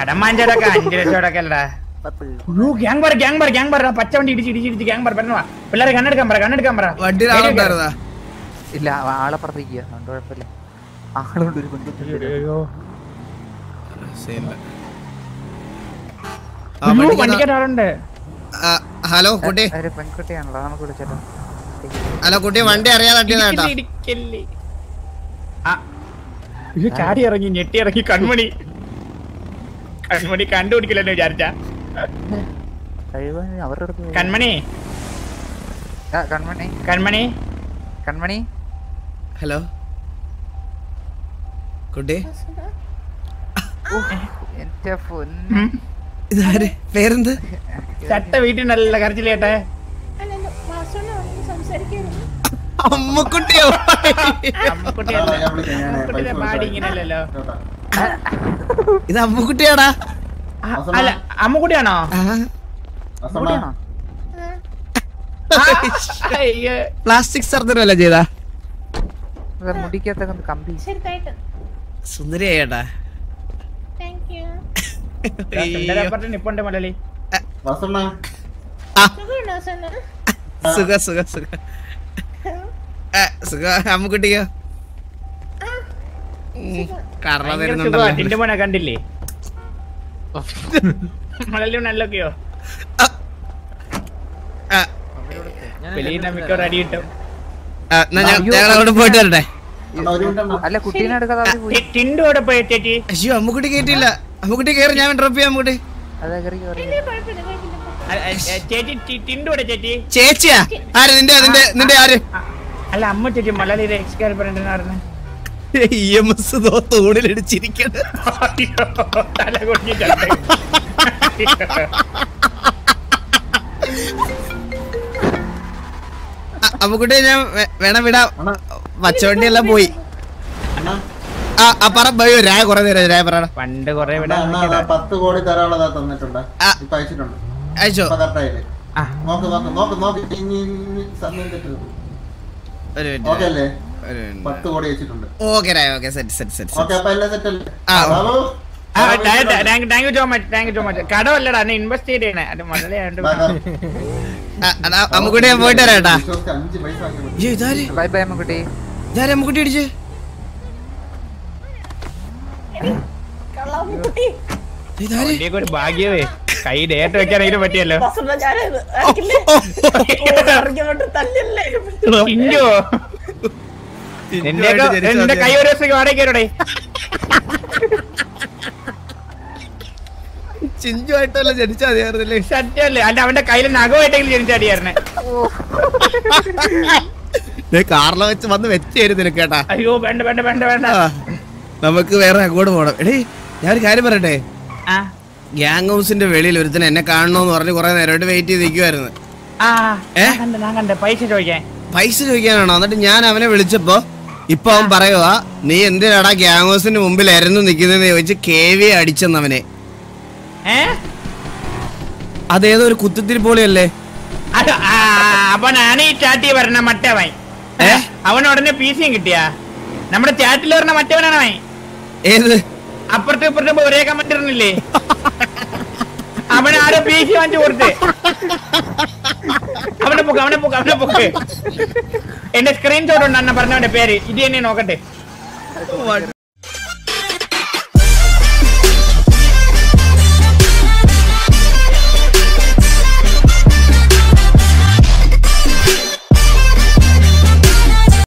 കടം വാങ്ങിച്ചവരൊക്കെ അഞ്ചു ലക്ഷോടൊക്കെ അല്ലടാ പത്ത് അയ്യോ ഗ്യാങ് പറ ഗ്യാങ് പറ ഗ്യാങ് പറ പച്ച വണ്ടി ഇടിച്ച് ഇടിച്ച് ഇടിച്ച് ഗ്യാങ് പറ പറഞ്ഞ പിള്ളേരെ കണ്ണെടുക്കാൻ പറ കണ്ണെടുക്കാൻ പറ വണ്ടിയിൽ ആളുണ്ടായിരുന്നാ ഇല്ല ആ- ആളെ പുറത്തേക്ക് അതുകൊണ്ട് കുഴപ്പമില്ല ആളുണ്ട് ഒരു പെൺകുട്ടി അയ്യോ ശരിയല്ല. ആ, അയ്യോ, വണ്ടിക്ക് വണ്ടിക്കകത്ത് ആളുണ്ട് ആ, ഹലോ കുട്ടി ഒരു പെൺകുട്ടിയാണല്ലോ നമുക്ക് വിളിച്ചേട്ടാ ഹലോ കുട്ടി വണ്ടി അറിയാതെ തട്ടിയതാ കേട്ടാ ഇടിക്കല്ലേ, ഇടിക്കല്ലേ. ആ, ഇത് ചാടി ഇറങ്ങി ഞെട്ടി ഇറങ്ങി കൺമണി കൺമണി കണ്ടുപിടിക്കില്ലെന്ന് വിചാരിച്ച കഴിവാൻ അവരുടെ അടുത്ത് പോയി. കൺമണി ആ, കൺമണി കൺമണി കൺമണി ഹലോ കുട്ടി എന്റെ പൊന്ന് ഉം. ഇതാര് പേരെന്ത് ചട്ട വീട്ടിൽ നല്ല കരച്ചിൽ കേട്ടെ അല്ലല്ല വാസുവിനെ വന്ന് സംസാരിക്കായിരുന്നു അമ്മക്കുട്ടിയോ അമ്മക്കുട്ടിയല്ല അമ്മക്കുട്ടിയുടെ പാടി ഇങ്ങനെയല്ലല്ലോ ഇത് അമ്മക്കുട്ടിയാടാ ആ, അല്ല അമ്മക്കുട്ടിയാണോ ആ, കൂടിയാണോ ആ, അയ്യോ. പ്ലാസ്റ്റിക് സർജറി അല്ല ചെയ്താ അത് മുടിക്കകത്തൊക്കെ ഒന്ന് കമ്പി ചെറുതായിട്ട് സുന്ദരിയായിട്ടാ താങ്ക് യു സുന്ദരപ്പട്ടൻ നിപ്പുണ്ട് മലയാളി വാസണ്ണ സുഖമുണ്ടോ സന്ന സുഖ സുഖ സുഖ ആ, സുഖ അമ്മക്കുട്ടിയോ കറ ഭയങ്കര തരുന്നുണ്ടല്ലോ സുഖമാ. ടിൻഡു മോനെ കണ്ടില്ലേ മലയാളി നല്ലൊക്കെയോ ആ, വെളിയിൽ മിക്കവാറും അടി കിട്ടും ആ, എന്നാ ഞാൻ ഞങ്ങൾ അങ്ങോട്ട് പോയിട്ട് വരട്ടെ അണ്ണാ ഒരു മിനിറ്റ് അണ്ണാ അല്ല കുട്ടീനെ എടുക്കാതെ അവര് പോയി ടി- ടിൻഡു അവിടെ പോയി ചേച്ചി അയ്യോ അമ്മക്കുട്ടി കേട്ടില്ല അമ്മക്കുട്ടി കയറി ഞാൻ ഡ്രോപ്പ് ചെയ്യാം അമ്മക്കുട്ടി അതെ കറി കറി കുഴപ്പമില്ല കുഴപ്പമില്ല അ- അ- അ- ചേച്ചി ടി- ടിൻഡു അവിടെ ചേച്ചി ചേച്ചിയാ ആര് നിന്റെ നിന്റെ നിന്റെ ആര് അ- അല്ല അമ്മ ചേച്ചി മലയാളിയുടെ എക്സ് ഗേൾഫ്രണ്ട് പറഞ്ഞു ഇ എം എസ് തൂണിലിടിച്ചിരിക്കണ് തല കുടിഞ്ഞ് ചത്ത്. അ- അമ്മക്കുട്ടി ഞാൻ വേ- വേണം വിടാം അണ്ണാ പച്ചവണ്ടി എല്ലാം പോയി അണ്ണാ ആ ആ പറ ബയ്യോ രായ കുറെ നേരം രായ പറയണം പണ്ട് കൊറേ അണ്ണാ വിടാൻ അണ്ണാ നിക്കടാ. അതാ പത്ത് കോടി തരാനുള്ളതാ തന്നിട്ടുണ്ട് ആ. ഇപ്പൊ അയച്ചിട്ടുണ്ട് അയച്ചോ ഇപ്പൊ കറക്റ്റായില്ലേ ആ. നോക്ക് നോക്ക് നോക്ക് നോക്ക് ഇനി ഇനി സമയം തെറ്റരുത് ഒരു ഓക്കെ മിനിറ്റ് അല്ലേ ഒരു മിനിറ്റ് പത്ത് കോടി അയച്ചിട്ടുണ്ട് ഓക്കെ രായ okay set set set okay അപ്പൊ എല്ലാം സെറ്റ് അല്ലേ ആ. ബാബു ആ, thank thank thank you so much thank you so much കടമല്ലടാ എന്നെ ഇൻവെസ്റ്റ് ചെയ്തേണേ അത് മലയാളിയാണ്ട് ബാ, ബാ. അമ്മക്കുട്ടി ഞാൻ പോയിട്ട് വരാം കേട്ടാ വിശ്വസിച്ച് അഞ്ച് പൈസ ആക്കി വിട്ടു. അയ്യോ ഇതാര് ബൈ ബൈ അമ്മക്കുട്ടി ഇതാര് അമ്മക്കുട്ടി അടിച്ച് കള്ളാമുട്ടി ഇതാര് ഇന്ത്യക്ക് ഒരു ഭാഗ്യവേ കൈ ഡേറ്റ് വെക്കാനെങ്കിലും പറ്റിയല്ലോ വാസുണ്ണ ഞാനായത് ആർക്കില്ലേ ഇറങ്ങിയോട്ട് തല്ലല്ലേ ഇഞ്ചോ നിന്റെ എന്റെ കൈ ഒരു ദിവസം വാടകയ്ക്ക് വരടേ ചിഞ്ചുമായിട്ടല്ല ജനിച്ചാ മതിയായിരുന്നില്ലേ സത്യമല്ലേ അല്ല അവന്റെ കയ്യിൽ നഖമായിട്ടെങ്കിലും ജനിച്ചടിയായിരുന്നെ കാറിലെ വെച്ച് വന്ന് വെച്ചായിരുന്നു നിനക്ക് കേട്ടാ അയ്യോ വേണ്ട വേണ്ട വേണ്ട വേണ്ട ആ, നമുക്ക് വേറെ അങ്ങോട്ട് പോണം എടേ ഞാനൊരു കാര്യം പറയട്ടെ ആ ഗ്യാങ് ഹൗസിന്റെ വെളിയിൽ ഒരുത്തൻ എന്നെ കാണണോന്ന് പറഞ്ഞ് കുറെ നേരമായിട്ട് വെയിറ്റ് ചെയ്ത് നിൽക്കുമായിരുന്നു ആ ഏ? ഞാൻ കണ്ട് ഞാൻ കണ്ട് പൈസ ചോദിക്കാൻ പൈസ ചോദിക്കാനാണോ എന്നിട്ട് ഞാൻ അവനെ വിളിച്ചപ്പോ ഇപ്പൊ അവൻ പറയുവാ നീ എന്തിനാടാ ഗ്യാങ് ഹൗസിന്റെ മുമ്പിൽ എരന്നു നിൽക്കുന്നതെന്ന് ചോദിച്ച് കെ വി അടിച്ചെന്നവനെ ഏ അതേതോ ഒരു കുത്തിത്തിരിപ്പോളിയല്ലേ അത് ആ, അപ്പൊ ഞാൻ ഈ ചാറ്റി പറഞ്ഞ മറ്റവൻ ഏ? അവൻ ഉടനെ പി സിയും കിട്ടിയാ നമ്മുടെ ചാറ്റിൽ പറഞ്ഞ മറ്റവനാണ് അവൻ ഏത് അപ്പുറത്തും ഇപ്പുറത്തും ഒരേ കമന്റ് ഇടുന്നില്ലേ അവൻ ആരോ പി സി വാങ്ങിച്ചു കൊടുത്ത് അവനെ പൊക്ക് അവനെ പൊക്ക് അവനെ പൊക്ക് എന്റെ സ്ക്രീൻഷോട്ട് ഉണ്ട് അണ്ണ പറഞ്ഞവന്റെ പേര് ഇത് തന്നെ നോക്കട്ടെ